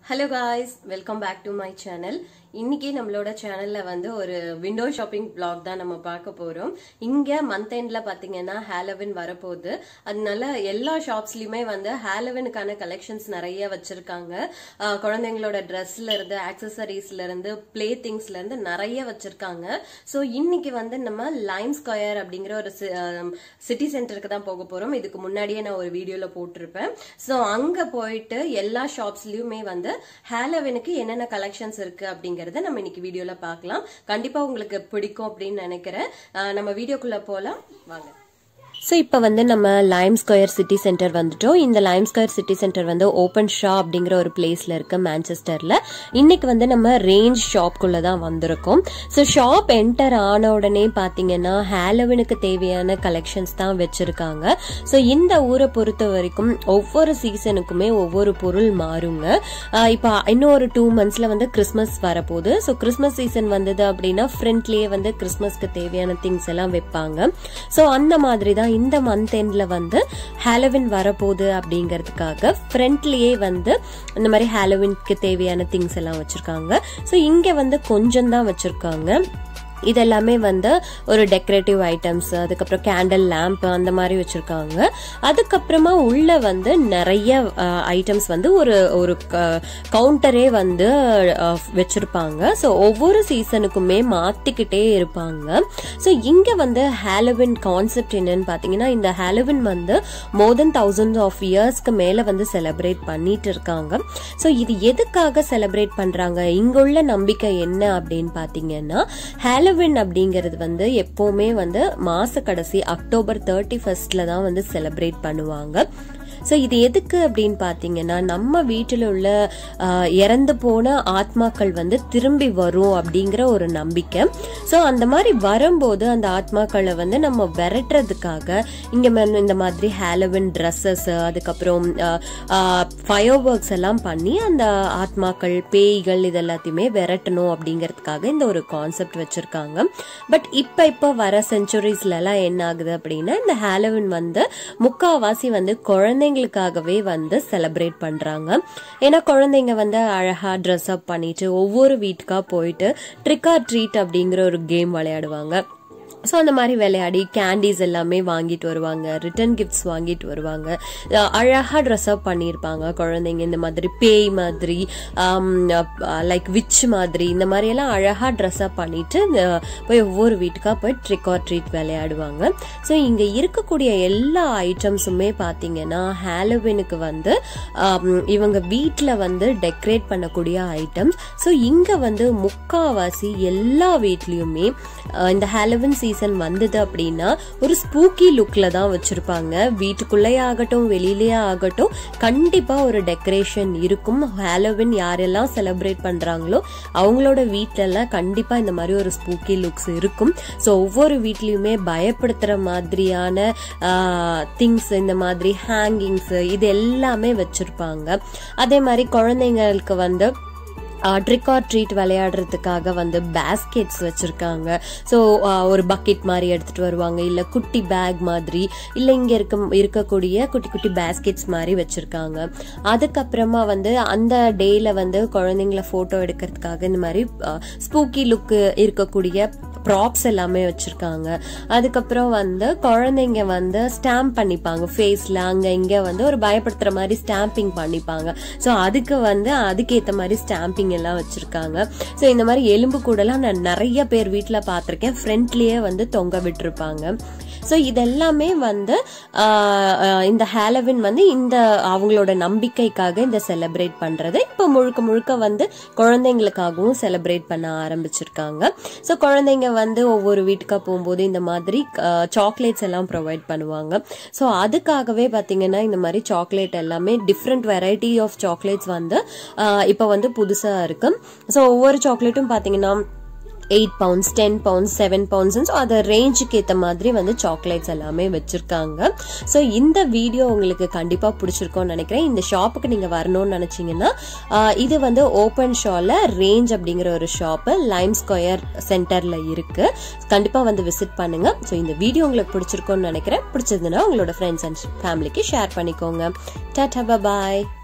hello guys welcome back to my channel இன்னைக்கு நம்மளோட சேனல்ல வந்து ஒரு விண்டோ ஷாப்பிங் vlog தான் நம்ம பார்க்க போறோம் இங்க மந்த் எண்ட்ல பாத்தீங்கன்னா ஹாலோவின் வரப்போகுது அதனால எல்லா ஷாப்ஸ்லயுமே வந்து ஹாலோவினுக்கான கலெக்ஷன்ஸ் நிறைய வச்சிருக்காங்க ஆஹ் குழந்தைங்களோட ட்ரெஸ்ல இருந்து ஆக்சசரிஸ்ல இருந்து பிளே திங்ஸ்ல இருந்து நிறைய வச்சிருக்காங்க ஸோ இன்னைக்கு வந்து நம்ம லைம் ஸ்கொயர் அப்படிங்கிற ஒரு சிட்டி சென்டருக்கு தான் போக போறோம் இதுக்கு முன்னாடியே நான் ஒரு வீடியோல போட்டிருப்பேன் ஸோ அங்க போயிட்டு எல்லா ஷாப்ஸ்லயுமே வந்து ஹாலோவினுக்கு என்னென்ன கலெக்ஷன்ஸ் இருக்கு அப்படிங்கறத நம்ம இன்னைக்கு வீடியோல பார்க்கலாம் கண்டிப்பா உங்களுக்கு பிடிக்கும் அப்படின்னு நினைக்கிறேன் ஆஹ் நம்ம வீடியோக்குள்ள போலாம் வாங்க ஸோ இப்போ வந்து நம்ம லைம் ஸ்கொயர் சிட்டி சென்டர் வந்துட்டோம் இந்த லைம் ஸ்கொயர் சிட்டி சென்டர் வந்து ஓப்பன் ஷா அப்படிங்கிற ஒரு பிளேஸ்ல இருக்கு மான்செஸ்டர்ல இன்னைக்கு வந்து நம்ம ரேஞ்ச் ஷாப்குள்ள தான் வந்திருக்கோம் ஸோ ஷாப் என்டர் ஆன உடனே பார்த்தீங்கன்னா ஹாலோவினுக்கு தேவையான கலெக்ஷன்ஸ் தான் வச்சிருக்காங்க ஸோ இந்த ஊரை பொறுத்த வரைக்கும் ஒவ்வொரு சீசனுக்குமே ஒவ்வொரு பொருள் மாறுங்க ஆஹ் இப்போ இன்னும் ஒரு டூ மந்த்ஸ்ல வந்து கிறிஸ்மஸ் வரப்போகுது ஸோ கிறிஸ்மஸ் சீசன் வந்தது அப்படின்னா ஃப்ரண்ட்லயே வந்து கிறிஸ்மஸ்க்கு தேவையான திங்ஸ் எல்லாம் வைப்பாங்க ஸோ அந்த மாதிரி தான் இந்த மந்த் எண்ட்ல வந்து ஹாலோவின் வரப்போகுது அப்படிங்கிறதுக்காக ஃப்ரண்ட்லயே வந்து இந்த மாதிரி ஹாலோவின்க்கு தேவையான திங்ஸ் எல்லாம் வச்சிருக்காங்க ஸோ இங்க வந்து கொஞ்சம் தான் வச்சிருக்காங்க இதெல்லாமே வந்து ஒரு டெக்கரேட்டிவ் ஐட்டம்ஸ் அதுக்கப்புறம் கேண்டில் லேம்ப் அந்த மாதிரி வச்சிருக்காங்க அதுக்கப்புறமா உள்ள வந்து நிறைய ஐட்டம்ஸ் வந்து ஒரு ஒரு கவுண்டரே வந்து அஹ், வச்சிருப்பாங்க ஸோ ஒவ்வொரு சீசனுக்குமே மாத்திக்கிட்டே இருப்பாங்க ஸோ இங்க வந்து ஹாலோவின் கான்செப்ட் என்னன்னு பாத்தீங்கன்னா இந்த ஹாலோவின் வந்து மோர் தென் தௌசண்ட் ஆஃப் இயர்ஸ்க்கு மேல வந்து செலிப்ரேட் பண்ணிட்டு இருக்காங்க ஸோ இது எதுக்காக செலிப்ரேட் பண்றாங்க இங்க உள்ள நம்பிக்கை என்ன அப்படின்னு பாத்தீங்கன்னா ஹாலோவின் அப்படிங்கிறது வந்து எப்பவுமே வந்து மாச கடைசி அக்டோபர் தேர்ட்டி ஃபர்ஸ்ட்ல தான் வந்து செலிப்ரேட் பண்ணுவாங்க ஸோ இது எதுக்கு அப்படின்னு பார்த்தீங்கன்னா நம்ம வீட்டில் உள்ள ஆஹ், இறந்து போன ஆத்மாக்கள் வந்து திரும்பி வரும் அப்படிங்கிற ஒரு நம்பிக்கை ஸோ அந்த மாதிரி வரும்போது அந்த ஆத்மாக்களை வந்து நம்ம விரட்டுறதுக்காக இங்கே இந்த மாதிரி ஹாலோவின் ட்ரெஸ்ஸஸ் அதுக்கப்புறம் ஃபயர் ஒர்க்ஸ் எல்லாம் பண்ணி அந்த ஆத்மாக்கள் பேய்கள் இது எல்லாத்தையுமே விரட்டணும் அப்படிங்கிறதுக்காக இந்த ஒரு கான்செப்ட் வச்சிருக்காங்க பட் இப்போ இப்போ வர செஞ்சுரிஸ்ல எல்லாம் என்ன ஆகுது அப்படின்னா இந்த ஹாலோவின் வந்து முக்காவாசி வந்து குழந்தைங்களுக்காகவே வந்து செலிப்ரேட் பண்றாங்க ஏன்னா குழந்தைங்க வந்து அழகா ட்ரெஸ் அப் பண்ணிட்டு ஒவ்வொரு வீட்டுக்கா போயிட்டு ட்ரிக் ஆர் ட்ரீட் அப்படிங்கிற ஒரு கேம் விளையாடுவாங்க ஸோ அந்த மாதிரி விளையாடி கேண்டீஸ் எல்லாமே வாங்கிட்டு வருவாங்க ரிட்டர்ன் கிஃப்ட்ஸ் வாங்கிட்டு வருவாங்க அஹ் அழகா ட்ரெஸ் அப் பண்ணியிருப்பாங்க குழந்தைங்க இந்த மாதிரி பேய் மாதிரி லைக் விச் மாதிரி இந்த மாதிரி எல்லாம் அழகா ட்ரெஸ் அப் பண்ணிட்டு அஹ் போய் ஒவ்வொரு வீட்டுக்கா போய் ட்ரிக் ஆர் ட்ரீட் விளையாடுவாங்க ஸோ இங்க இருக்கக்கூடிய எல்லா ஐட்டம்ஸுமே பார்த்தீங்கன்னா ஹாலோவினுக்கு வந்து ஆம், இவங்க வீட்டில் வந்து டெக்கரேட் பண்ணக்கூடிய ஐட்டம்ஸ் ஸோ இங்க வந்து முக்காவாசி எல்லா வீட்லயுமே அஹ், இந்த ஹாலோவின் சீசன் வந்தது அப்படின்னா ஒரு ஸ்பூக்கி லுக்ல தான் வச்சிருப்பாங்க வீட்டுக்குள்ளேயே ஆகட்டும் வெளியிலேயே ஆகட்டும் கண்டிப்பா ஒரு டெக்கரேஷன் இருக்கும் ஹாலோவின் யாரெல்லாம் செலிப்ரேட் பண்றாங்களோ அவங்களோட வீட்ல எல்லாம் கண்டிப்பா இந்த மாதிரி ஒரு ஸ்பூக்கி லுக்ஸ் இருக்கும் ஸோ ஒவ்வொரு வீட்லயுமே பயப்படுத்துற மாதிரியான திங்ஸ் இந்த மாதிரி ஹேங்கிங்ஸ் இது எல்லாமே வச்சிருப்பாங்க அதே மாதிரி குழந்தைங்களுக்கு வந்து ட்ரிக் ஆர் ட்ரீட் விளையாடுறதுக்காக வந்து பேஸ்கெட்ஸ் வச்சிருக்காங்க ஸோ ஒரு பக்கெட் மாதிரி எடுத்துட்டு வருவாங்க இல்ல குட்டி பேக் மாதிரி இல்ல இங்க இருக்க இருக்கக்கூடிய குட்டி குட்டி பேஸ்கெட்ஸ் மாதிரி வச்சிருக்காங்க அதுக்கப்புறமா வந்து அந்த டேல வந்து குழந்தைங்கள போட்டோ எடுக்கிறதுக்காக இந்த மாதிரி ஸ்பூக்கி லுக் இருக்கக்கூடிய ப்ராப்ஸ் எல்லாமே வச்சிருக்காங்க அதுக்கப்புறம் வந்து குழந்தைங்க வந்து ஸ்டாம்ப் பண்ணிப்பாங்க ஃபேஸ்ல அங்க இங்க வந்து ஒரு பயப்படுத்துற மாதிரி ஸ்டாம்பிங் பண்ணிப்பாங்க ஸோ அதுக்கு வந்து அதுக்கேத்த மாதிரி ஸ்டாம்பிங் எல்லாம் வச்சிருக்காங்க ஸோ இந்த மாதிரி எலும்பு கூடலாம் நான் நிறைய பேர் வீட்டில் பார்த்துருக்கேன் ஃப்ரண்ட்லயே வந்து தொங்க விட்டுருப்பாங்க ஸோ இதெல்லாமே வந்து ஆஹ், ஆஹ், இந்த ஹாலோவின் வந்து இந்த அவங்களோட நம்பிக்கைக்காக இந்த செலிப்ரேட் பண்றது இப்போ முழுக்க முழுக்க வந்து குழந்தைங்களுக்காகவும் செலிப்ரேட் பண்ண ஆரம்பிச்சிருக்காங்க ஸோ குழந்தைங்க வந்து ஒவ்வொரு வீட்டுக்கா போகும்போது இந்த மாதிரி சாக்லேட்ஸ் எல்லாம் ப்ரொவைட் பண்ணுவாங்க ஸோ அதுக்காகவே பார்த்தீங்கன்னா இந்த மாதிரி சாக்லேட் எல்லாமே டிஃப்ரெண்ட் வெரைட்டி ஆஃப் சாக்லேட்ஸ் வந்து ஆஹ், இப்போ வந்து புதுசா இருக்கு ஸோ ஒவ்வொரு சாக்லேட்டும் பார்த்தீங்கன்னா eight pounds ten pounds seven pounds so அது ரேஞ்சுக்கு ஏற்ற மாதிரி வந்து சாக்லேட்ஸ் எல்லாமே வச்சிருக்காங்க ஸோ இந்த வீடியோ உங்களுக்கு கண்டிப்பாக பிடிச்சிருக்கோம்னு நினைக்கிறேன் இந்த ஷாப்புக்கு நீங்கள் வரணும்னு நினச்சிங்கன்னா இது வந்து ஓப்பன் ஷால ரேஞ்ச் அப்படிங்கிற ஒரு ஷாப்பு லைம் ஸ்கொயர் சென்டரில் இருக்கு கண்டிப்பாக வந்து விசிட் பண்ணுங்க ஸோ இந்த வீடியோ உங்களுக்கு பிடிச்சிருக்கோம்னு நினைக்கிறேன் பிடிச்சதுன்னா உங்களோட ஃப்ரெண்ட்ஸ் அண்ட் ஃபேமிலிக்கு ஷேர் பண்ணிக்கோங்க டாடா பாய்